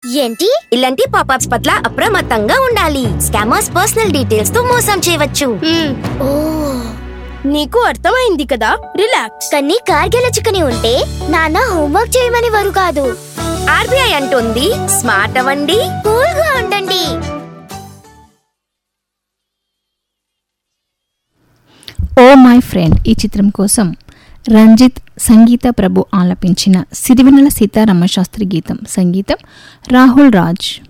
ఏంటి ఇలాంటి పాపప్స్ పట్ల అప్రమత్తంగా ఉండాలి స్కామర్స్ పర్సనల్ డీటెయిల్స్ తో మోసం చేయవచ్చు ఓ నీకు అర్థమైంది కదా రిలాక్స్ కానీ కార్ గెలుచుకుని ఉంటే నాన్న హోంవర్క్ చేయమని వారు కాదు ఆర్బీఐ అంటుంది స్మార్ట్ అవ్వండి కూల్ గా ఉండండి ఓ మై ఫ్రెండ్ ఈ చిత్రం కోసం రంజిత్ సంగీత ప్రభు ఆలపించిన సిరివెన్నెల సీతారామ శాస్త్రి గీతం సంగీతం రాహుల్ రాజ్